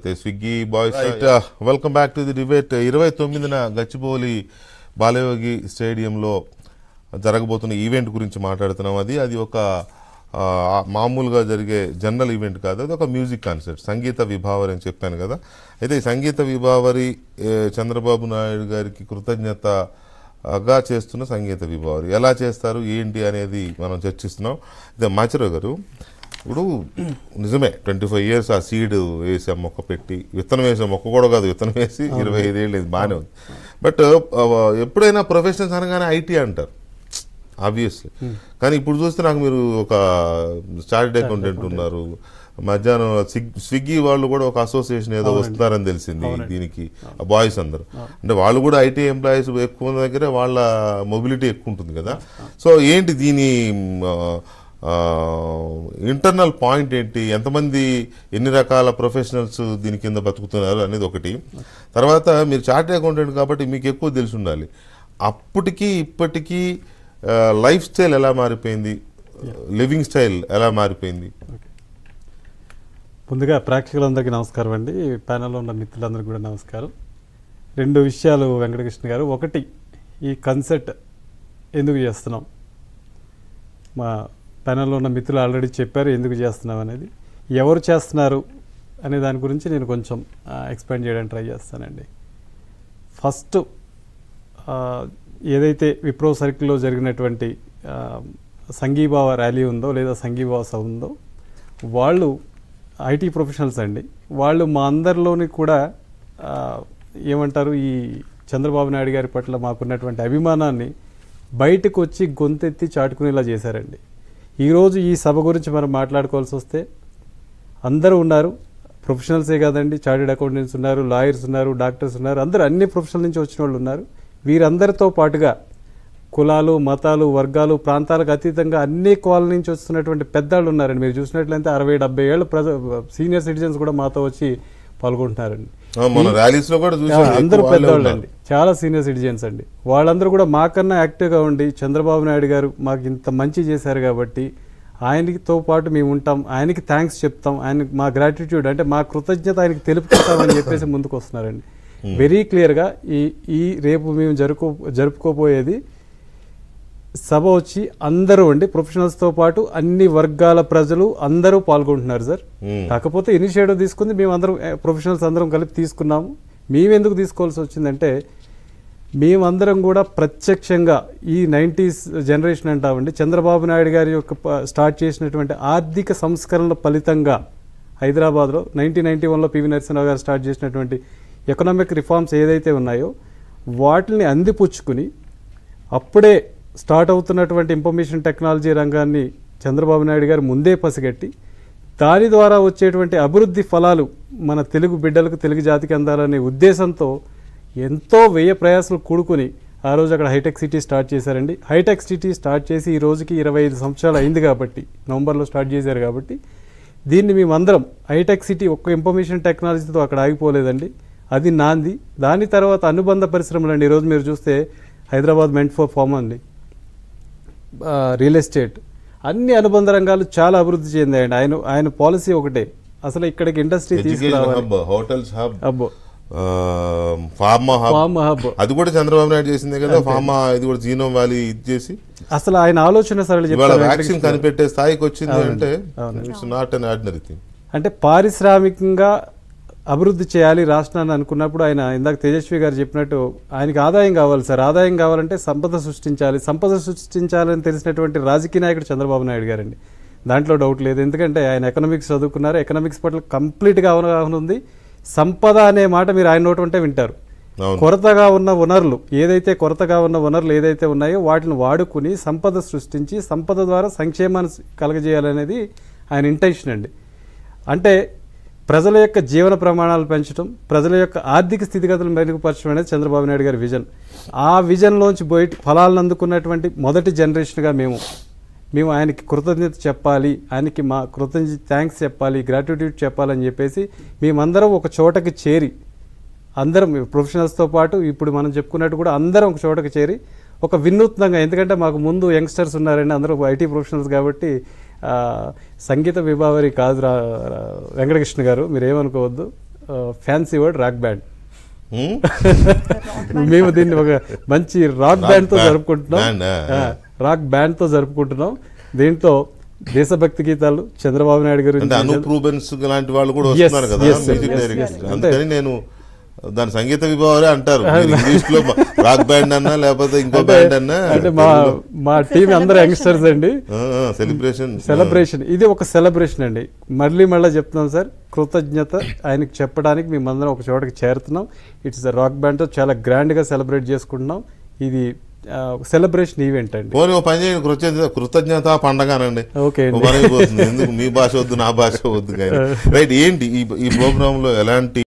మాట్లాడితే Swiggy boys welcome back to the debate ఇరవై తొమ్మిదిన గచ్చిబౌలి బాలయోగి స్టేడియంలో జరగబోతున్న ఈవెంట్ గురించి మాట్లాడుతున్నాం అది అది ఒక ఆ, మామూలుగా జరిగే జనరల్ ఈవెంట్ కాదు అది ఒక మ్యూజిక్ కాన్సర్ట్ సంగీత విభావరి అని చెప్పాను కదా అయితే ఈ సంగీత విభావరి ఏ, చంద్రబాబు నాయుడు గారికి కృతజ్ఞతగా చేస్తున్న సంగీత విభావరి ఎలా చేస్తారు ఏంటి అనేది మనం చర్చిస్తున్నాం అయితే మాచిరావు గారు ఇప్పుడు నిజమే ట్వంటీ ఫైవ్ ఇయర్స్ ఆ సీడ్ వేసి ఆ మొక్క పెట్టి విత్తనం వేసే మొక్క కూడా కాదు విత్తనం వేసి ఇరవై ఐదేళ్ళు ఇది బాగానే ఉంది బట్ ఎప్పుడైనా ప్రొఫెషనల్స్ అనగానే ఐటీ అంటారు ఆబ్వియస్లీ కానీ ఇప్పుడు చూస్తే నాకు మీరు ఒక చార్టెడ్ అకౌంటెంట్ ఉన్నారు మధ్యాహ్నం స్విగ్- స్విగ్గీ వాళ్ళు కూడా ఒక అసోసియేషన్ ఏదో వస్తున్నారని తెలిసింది దీనికి బాయ్స్ అందరూ అంటే వాళ్ళు కూడా ఐటీ ఎంప్లాయీస్ ఎక్కువ ఉన్న దగ్గరే వాళ్ళ మొబిలిటీ ఎక్కువ ఉంటుంది కదా సో ఏంటి దీని ఇంటర్నల్ పాయింట్ ఏంటి ఎంతమంది ఎన్ని రకాల ప్రొఫెషనల్స్ దీని కింద బతుకుతున్నారు అనేది ఒకటి తర్వాత మీరు చార్టెడ్ అకౌంటెంట్ కాబట్టి మీకు ఎక్కువ తెలిసి ఉండాలి అప్పటికి ఇప్పటికీ లైఫ్ స్టైల్ ఎలా మారిపోయింది లివింగ్ స్టైల్ ఎలా మారిపోయింది ముందుగా ప్రేక్షకులందరికీ నమస్కారం అండి ప్యానెల్లో ఉన్న మిత్రులందరికీ కూడా నమస్కారం రెండు విషయాలు వెంకటకృష్ణ గారు ఒకటి ఈ కన్సెర్ట్ ఎందుకు చేస్తున్నాం మా ప్యానెల్లో ఉన్న మిత్రులు ఆల్రెడీ చెప్పారు ఎందుకు చేస్తున్నాం అనేది ఎవరు చేస్తున్నారు అనే దాని గురించి నేను కొంచెం ఎక్స్ప్లెయిన్ చేయడానికి ట్రై చేస్తానండి ఫస్ట్ ఆ, ఏదైతే విప్రో సర్కిల్లో జరిగినటువంటి ఆ, సంఘీభావ ర్యాలీ ఉందో లేదా సంఘీభావ సభ ఉందో వాళ్ళు ఐటీ ప్రొఫెషనల్స్ అండి వాళ్ళు మా అందరిలోని కూడా ఆ, ఏమంటారు ఈ చంద్రబాబు నాయుడు గారి పట్ల మాకున్నటువంటి అభిమానాన్ని బయటకు వచ్చి గొంతెత్తి చాటుకునేలా చేశారండి ఈరోజు ఈ సభ గురించి మనం మాట్లాడుకోవాల్సి వస్తే అందరూ ఉన్నారు ప్రొఫెషనల్సే కాదండి చార్టెడ్ అకౌంటెంట్స్ ఉన్నారు లాయర్స్ ఉన్నారు డాక్టర్స్ ఉన్నారు అందరూ అన్ని ప్రొఫెషనల్ నుంచి వచ్చిన వాళ్ళు ఉన్నారు వీరందరితో పాటుగా కులాలు మతాలు వర్గాలు ప్రాంతాలకు అతీతంగా అన్ని కోళ్ళ నుంచి వస్తున్నటువంటి పెద్దవాళ్ళు ఉన్నారండి మీరు చూసినట్లయితే అరవై డెబ్బై ఏళ్ళ ప్రజ సీనియర్ సిటిజన్స్ కూడా మాతో వచ్చి పాల్గొంటున్నారండి ఆ, మన ర్యాలీస్ లో కూడా చూసాం ఎక్కువ అందరూ వాళ్ళే పెద్దవాళ్ళు ఉన్నారు. అండి చాలా సీనియర్ సిటిజన్స్ అండి వాళ్ళందరూ కూడా మాకన్నా యాక్టివ్గా ఉండి చంద్రబాబు నాయుడు గారు మాకు ఇంత మంచి చేశారు కాబట్టి ఆయనతో పాటు మేము ఉంటాం ఆయనకి థ్యాంక్స్ చెప్తాం ఆయన మా గ్రాటిట్యూడ్ అంటే మా కృతజ్ఞత ఆయనకి తెలుపుకుంటామని చెప్పేసి ముందుకు వస్తున్నారండి వెరీ క్లియర్గా ఈ ఈ రేపు మేము జరుపు జరుపుకోబోయేది సభ వచ్చి అందరూ అండి ప్రొఫెషనల్స్తో పాటు అన్ని వర్గాల ప్రజలు అందరూ పాల్గొంటున్నారు సార్ Hmm. కాకపోతే ఇనిషియేటివ్ తీసుకుంది మేము అందరం ప్రొఫెషనల్స్ అందరం కలిపి తీసుకున్నాము మేము ఎందుకు తీసుకోవాల్సి వచ్చిందంటే మేమందరం కూడా ప్రత్యక్షంగా ఈ నైంటీస్ జనరేషన్ అంటామండి చంద్రబాబు నాయుడు గారి యొక్క ప- స్టార్ట్ చేసినటువంటి ఆర్థిక సంస్కరణల ఫలితంగా హైదరాబాద్లో నైన్టీన్ నైన్టీ వన్లో పివి నరసింహరావు గారు స్టార్ట్ చేసినటువంటి ఎకనామిక్ రిఫార్మ్స్ ఏదైతే ఉన్నాయో వాటిని అందిపుచ్చుకుని అప్పుడే స్టార్ట్ అవుతున్నటువంటి ఇన్ఫర్మేషన్ టెక్నాలజీ రంగాన్ని చంద్రబాబు నాయుడు గారు ముందే పసిగట్టి దాని ద్వారా వచ్చేటువంటి అభివృద్ధి ఫలాలు మన తెలుగు బిడ్డలకు తెలుగు జాతికి అందాలనే ఉద్దేశంతో ఎంతో వ్యయ ప్రయాసాలు కూడుకుని ఆ రోజు అక్కడ హైటెక్ సిటీ స్టార్ట్ చేశారండి హైటెక్ సిటీ స్టార్ట్ చేసి ఈ రోజుకి ఇరవై ఐదు సంవత్సరాలు అయింది కాబట్టి నవంబర్లో స్టార్ట్ చేశారు కాబట్టి దీన్ని మేమందరం హైటెక్ సిటీ ఒక్క ఇన్ఫర్మేషన్ టెక్నాలజీతో అక్కడ ఆగిపోలేదండి అది నాంది దాని తర్వాత అనుబంధ పరిశ్రమలు అండి ఈరోజు మీరు చూస్తే హైదరాబాద్ మెంట్ ఫర్ ఫార్మ్ అండి ఆ, రియల్ ఎస్టేట్ అన్ని అనుబంధ రంగాలు చాలా అభివృద్ధి చెందాయండి ఆయన ఆయన పాలసీ ఒకటే అసలు ఇక్కడికి ఇండస్ట్రీ ఎడ్యుకేషన్ తీసుకురావాలి హబ్ హోటల్స్ హబ్ అబ్బో ఫార్మా హబ్ ఫార్మ్ హబ్ అది కూడా చంద్రబాబు నాయుడు చేసిందే కదా ఫార్మా ఇది కూడా జీనోమ్ వ్యాలీ ఇది చేసి అసలు ఆయన ఆలోచన సరళి ఇవాళ చెప్తారు వ్యాక్సిన్ కనిపెట్టే స్థాయికి వచ్చింది అంటే అవునండి. It's not an ordinary thing అంటే పారిశ్రామికంగా అభివృద్ధి చేయాలి రాష్ట్రాన్ని అనుకున్నప్పుడు ఆయన ఇందాక తేజస్వి గారు చెప్పినట్టు ఆయనకి ఆదాయం కావాలి సార్ ఆదాయం కావాలంటే సంపద సృష్టించాలి సంపద సృష్టించాలని తెలిసినటువంటి రాజకీయ నాయకుడు చంద్రబాబు నాయుడు గారండి దాంట్లో డౌట్ లేదు ఎందుకంటే ఆయన ఎకనామిక్స్ చదువుకున్నారు ఎకనామిక్స్ పట్ల కంప్లీట్గా అవగాహన ఉంది సంపద అనే మాట మీరు ఆయన నోటి ఉంటే వింటారు అవును. కొరతగా ఉన్న వనరులు ఏదైతే కొరతగా ఉన్న వనరులు ఏదైతే ఉన్నాయో వాటిని వాడుకుని సంపద సృష్టించి సంపద ద్వారా సంక్షేమాన్ని కలగజేయాలనేది ఆయన ఇంటెన్షన్ అండి అంటే ప్రజల యొక్క జీవన ప్రమాణాలు పెంచడం ప్రజల యొక్క ఆర్థిక స్థితిగతులు మెరుగుపరచడం అనేది చంద్రబాబు నాయుడు గారి విజన్ ఆ విజన్లోంచి బయట ఫలాలను అందుకున్నటువంటి మొదటి జనరేషన్గా మేము మేము ఆయనకి కృతజ్ఞత చెప్పాలి ఆయనకి మా కృతజ్ఞత థ్యాంక్స్ చెప్పాలి గ్రాటిట్యూడ్ చెప్పాలని చెప్పేసి మేమందరం ఒక చోటకి చేరి అందరం ప్రొఫెషనల్స్తో పాటు ఇప్పుడు మనం చెప్పుకున్నట్టు కూడా అందరం ఒక చోటకి చేరి ఒక వినూత్నంగా ఎందుకంటే మాకు ముందు యంగ్స్టర్స్ ఉన్నారండి అందరూ ఐటీ ప్రొఫెషనల్స్ కాబట్టి ఆ, సంగీత విభావరి కాదు రా రా- వెంకటకృష్ణ గారు మీరు ఏమనుకోవద్దు ఫ్యాన్సీ వర్డ్ రాక్ బ్యాండ్ హ్మ్? మేము దీన్ని ఒక మంచి రాక్ Rock బ్యాండ్ తో band. జరుపుకుంటున్నాం Band, ఆ, ఆ, రాక్ బ్యాండ్ తో జరుపుకుంటున్నాం దీంట్లో దేశభక్తి గీతాలు చంద్రబాబు నాయుడు గారు అంటే అనూప్ రూబెన్స్ లాంటి వాళ్ళు కూడా Yes, వస్తున్నారు కదా yes, sir, music yes, director yes. అందుకని నేను దాని సంగీత విభావాలే అంటారు మీరు ఇంగ్లీష్ లో రాక్ బ్యాండ్ అన్నా లేకపోతే ఇంకో అంటే బ్యాండ్ అన్నా అంటే మా మా టీం అందరూ యంగ్స్టర్స్ అండి సెలబ్రేషన్ సెలబ్రేషన్ ఇది ఒక సెలబ్రేషన్ అండి మళ్ళీ మళ్ళీ చెప్తున్నాం సార్ కృతజ్ఞత ఆయనకి చెప్పడానికి మేమందరం ఒక చోటకి చేరుతున్నాం ఇట్స్ రాక్ బ్యాండ్తో చాలా గ్రాండ్గా సెలబ్రేట్ చేసుకుంటున్నాం ఇది సెలబ్రేషన్ ఈవెంట్ అండి పోనీ ఓ పని చేయండి కృతజ్ఞత కృతజ్ఞత పండగ అనండి ఓకే ఓ పని అయిపోతుంది ఎందుకు మీ భాష వద్దు నా భాష వద్దు కానీ రైట్ ఏంటి ఈ ఈ ప్రోగ్రామ్ లో ఎలాంటి